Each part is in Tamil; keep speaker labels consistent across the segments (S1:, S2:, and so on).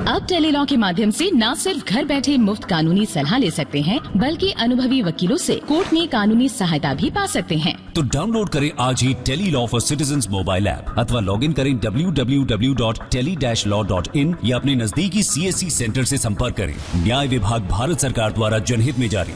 S1: अब टेलीलॉ के माध्यम से न सिर्फ घर बैठे मुफ्त कानूनी सलाह ले सकते हैं बल्कि अनुभवी वकीलों से कोर्ट में कानूनी सहायता भी पा सकते हैं
S2: तो डाउनलोड करें आज ही tele law for citizen mobile app अथवा लॉग इन करें www.tele-law.in या अपने नजदीकी सीएससी सेंटर से संपर्क करें न्याय विभाग भारत सरकार द्वारा जनहित में जारी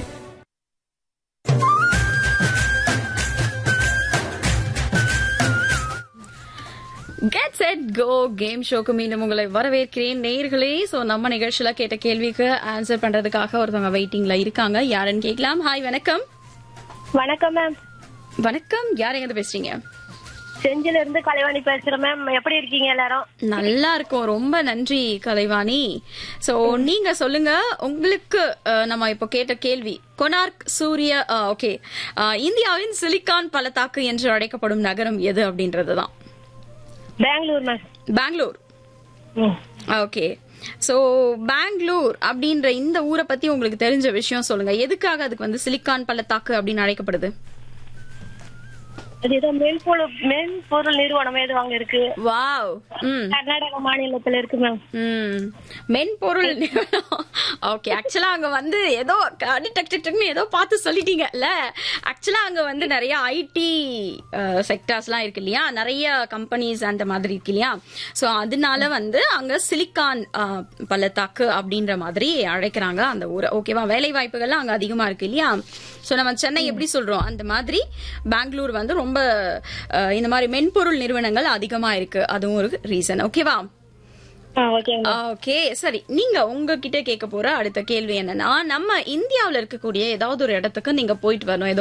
S3: கெட் செட் கோ கேம் ஷோக்கு மீண்டும் உங்களை வரவேற்கிறேன் நேயர்களே சோ நம்ம நிகழ்ச்சியில கேட்ட கேள்விக்கு ஆன்சர் பண்றதுக்காக ஒருத்தவங்க வெயிட்டிங்ல இருக்காங்க யாருன்னு கேட்கலாம் ஹாய் வணக்கம்
S4: வணக்கம் மேம்
S3: வணக்கம் யார் எங்க பேசுறீங்க
S4: செஞ்சில இருந்து கலைவாணி பேசுறேன் மேம் எப்படி இருக்கீங்க எல்லாரும்
S3: நல்லா இருக்கும் ரொம்ப நன்றி கலைவாணி சோ நீங்க சொல்லுங்க உங்களுக்கு அஹ், நம்ம இப்போ கேட்ட கேள்வி கொனார்க் சூரிய ஓகே இந்தியாவின் சிலிக்கான் பள்ளத்தாக்கு என்று அழைக்கப்படும் நகரம் எது அப்படின்றதுதான்
S4: பெங்களூர் மேம்
S3: பெங்களூர்
S4: ம்.
S3: ஓகே சோ பெங்களூர் அப்படின்ற இந்த ஊரை பத்தி உங்களுக்கு தெரிஞ்ச விஷயம் சொல்லுங்க எதுக்காக அதுக்கு வந்து சிலிக்கான் பள்ளத்தாக்கு அப்படின்னு அழைக்கப்படுது
S4: அது ஏதோ மென்பொருள் மென்பொருள் நிறுவனம் ஏதோ அங்க இருக்கு
S3: வாவ் ம்
S4: கர்நாடக மாநிலத்துல இருக்கு மேம்
S3: ம் மென்பொருள் ஓகே ஆக்சுவலா அங்க வந்து ஏதோ அடி டக் டக் டக்னு ஏதோ பார்த்து சொல்லிட்டீங்கல்ல ஆக்சுவலா அங்க வந்து நிறைய ஐடி செக்டர்ஸ்லாம் இருக்கு இல்லையா நிறைய கம்பெனிஸ் அந்த மாதிரி இருக்கு இல்லையா சோ அதனால வந்து அங்க சிலிக்கான் அஹ், பள்ளத்தாக்கு அப்படின்ற மாதிரி அழைக்கிறாங்க அந்த ஊரை ஓகேவா வேலை வாய்ப்புகள்லாம் அங்க அதிகமா இருக்கு இல்லையா சோ நம்ம சென்னை எப்படி சொல்றோம் அந்த மாதிரி பெங்களூர் வந்து ரொம்ப அஹ், இந்த மாதிரி மென்பொருள் நிறுவனங்கள் அதிகமா இருக்கு அதுவும் ஒரு ரீசன் ஓகேவா
S4: ஆ ஓகேங்க
S3: ஓகே சரி நீங்க உங்ககிட்ட கேட்க போற அடுத்த கேள்வி என்னன்னா நம்ம இந்தியாவுல இருக்கக்கூடிய ஏதாவது ஒரு இடத்துக்கு நீங்க போயிட்டு வரணும் ஏதோ